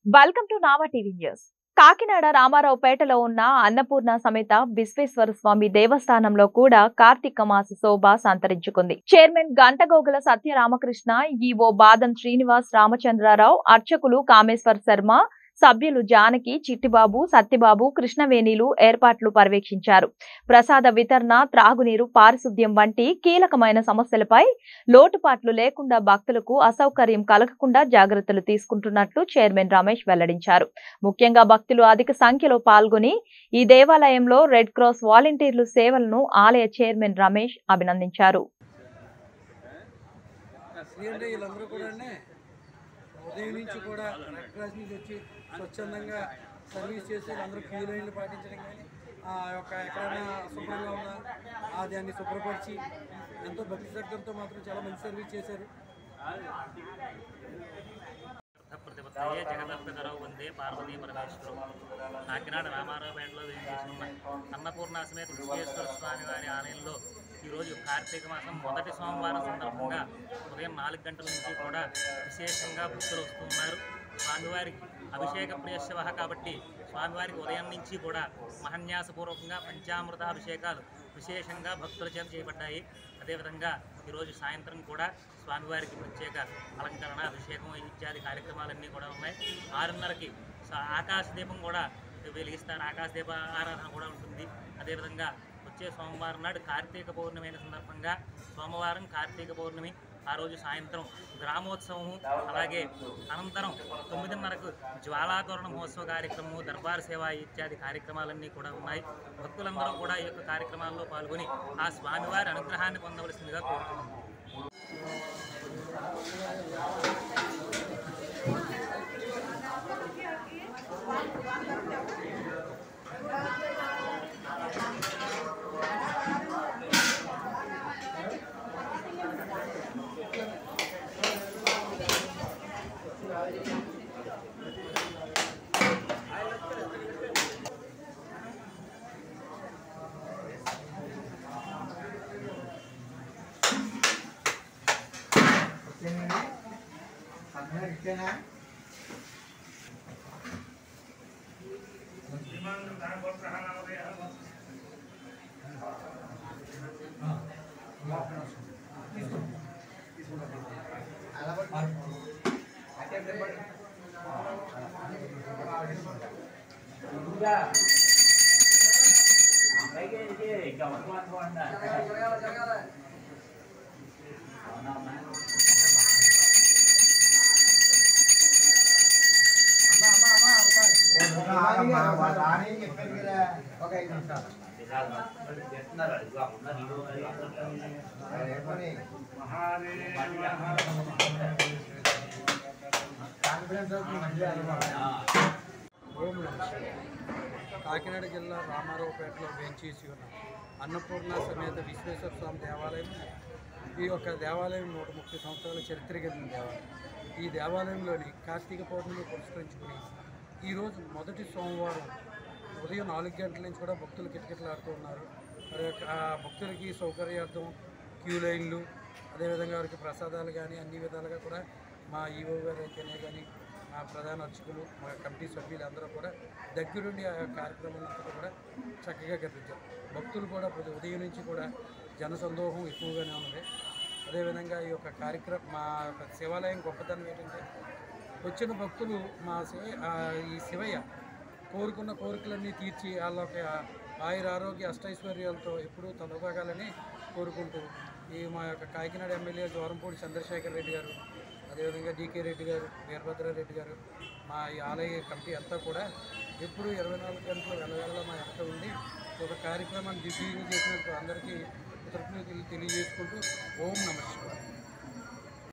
Welcome to Nava TV news Kakinada రామారావుపేటలో ఉన్న అన్నపూర్ణ సమేత విశ్వేశ్వర స్వామి దేవస్థానంలో కూడా కార్తీక మాస శోభ సంతరించుకుంది చైర్మన్ గంటగోగుల సత్యరామకృష్ణ ఈవో బాదం శ్రీనివాస్ రామచంద్రారావు అర్చకులు కామేశ్వర్ శర్మ సభ్యులు జానకి చిట్టిబాబు సత్యబాబు కృష్ణవేణిలు ఏర్పాట్లు పర్యవేక్షించారు ప్రసాద వితరణ త్రాగునీరు పారిశుద్ధ్యం వంటి కీలకమైన సమస్యలపై లోటుపాట్లు లేకుండా భక్తులకు అసౌకర్యం కలగకుండా జాగ్రత్తలు తీసుకుంటున్నట్లు చైర్మన్ రమేష్ వెల్లడించారు ముఖ్యంగా భక్తులు అధిక సంఖ్యలో పాల్గొని ఈ దేవాలయంలో రెడ్ క్రాస్ వాలంటీర్లు సేవలను ఆలయ చైర్మన్ రమేష్ అభినందించారు శ్రీలంక వీళ్ళందరూ కూడా ఉదయం నుంచి కూడా రెడ్ క్రాస్ నుంచి వచ్చి స్వచ్ఛందంగా సర్వీస్ చేసి వీళ్ళందరూ క్యూ లైన్లు పాటించడం కానీ ఆ యొక్క ఎక్కడైనా శుభ్రంగా ఉన్నా ఆ దాన్ని శుభ్రపరిచి ఎంతో భక్తి శ్రద్ధలతో మాత్రం చాలా మంచి సర్వీస్ చేశారు ప్రతిపత్తయే జగదప్పితరవు వందే పార్వతీ పరమేశ్వరం కాకినాడ రామారావుపేటలో వేయించేసిన అన్నపూర్ణ సమేత విశ్వేశ్వర స్వామి వారి ఆలయంలో ఈరోజు కార్తీక మాసం మొదటి సోమవారం సందర్భంగా ఉదయం నాలుగు గంటల నుంచి కూడా విశేషంగా భక్తులు వస్తున్నారు స్వామివారికి అభిషేక ప్రియశవ కాబట్టి స్వామివారికి ఉదయం నుంచి కూడా మహన్యాసపూర్వకంగా పంచామృత అభిషేకాలు విశేషంగా భక్తుల చేత చేయబడ్డాయి అదేవిధంగా ఈరోజు సాయంత్రం కూడా స్వామివారికి ప్రత్యేక అలంకరణ అభిషేకం ఇత్యాది కార్యక్రమాలన్నీ కూడా ఉన్నాయి ఆరున్నరకి స- ఆకాశ దీపం కూడా వెలిగిస్తారు ఆకాశ దీప ఆరాధన కూడా ఉంటుంది అదేవిధంగా వచ్చే సోమవారం నాడు కార్తీక పౌర్ణమి అయిన సందర్భంగా సోమవారం కార్తీక పౌర్ణమి ఆ రోజు సాయంత్రం గ్రామోత్సవము అలాగే అనంతరం తొమ్మిదిన్నరకు జ్వాలాతోరణ మహోత్సవ కార్యక్రమము దర్బార్ సేవ ఇత్యాది కార్యక్రమాలన్నీ కూడా ఉన్నాయి భక్తులందరూ కూడా ఈ యొక్క కార్యక్రమాల్లో పాల్గొని ఆ స్వామివారి అనుగ్రహాన్ని పొందవలసిందిగా కోరుతున్నాం ఒక ఐదు నిమిషాలు ఓం నమః శివాయ. కాకినాడ జిల్లా రామారావుపేటలో వేంచేసి ఉన్న అన్నపూర్ణ సమేత విశ్వేశ్వర స్వామి దేవాలయం ఈ యొక్క దేవాలయం నూట ముప్పై సంవత్సరాల చరిత్ర కలిగిన దేవాలయం ఈ దేవాలయంలోని కార్తీక పౌర్ణమి పురస్కరించుకుని ఈరోజు మొదటి సోమవారం ఉదయం నాలుగు గంటల నుంచి కూడా భక్తులు కిటకిటలాడుతూ ఉన్నారు మరి ఆ భక్తులకి సౌకర్యార్థం క్యూ లైన్లు అదేవిధంగా వారికి ప్రసాదాలు కానీ అన్ని విధాలుగా కూడా మా ఈవో గారు అయితేనే కానీ మా ప్రధాన అర్చకులు మా కమిటీ సభ్యులు అందరూ కూడా దగ్గరుండి ఆ కార్యక్రమం అంతా కూడా చక్కగా కనిపించారు భక్తులు కూడా ప్రతి ఉదయం నుంచి కూడా జనసందోహం ఎక్కువగానే ఉన్నది అదేవిధంగా ఈ యొక్క కార్యక్రమం మా యొక్క శివాలయం గొప్పతనం ఏంటంటే వచ్చిన భక్తులు మా శివ ఆ, ఈ శివయ్య కోరుకున్న కోరికలన్నీ తీర్చి వాళ్ళ యొక్క ఆయుర ఆరోగ్య అష్టైశ్వర్యాలతో ఎప్పుడూ తలగాలని కోరుకుంటూ ఈ మా యొక్క కాకినాడ ఎమ్మెల్యే జోరంపూడి చంద్రశేఖర్ రెడ్డి గారు అదేవిధంగా డీకే రెడ్డి గారు వీరభద్రారెడ్డి గారు మా ఈ ఆలయ కమిటీ అంతా కూడా ఎప్పుడు ఇరవై నాలుగు గంటలు వెళ్ళవేళ మా వెనక ఉండి ఒక కార్యక్రమాన్ని దిగ్విజయం చేసినందుకు అందరికీ కృతజ్ఞతలు తెలియజేసుకుంటూ ఓం నమ శివాయ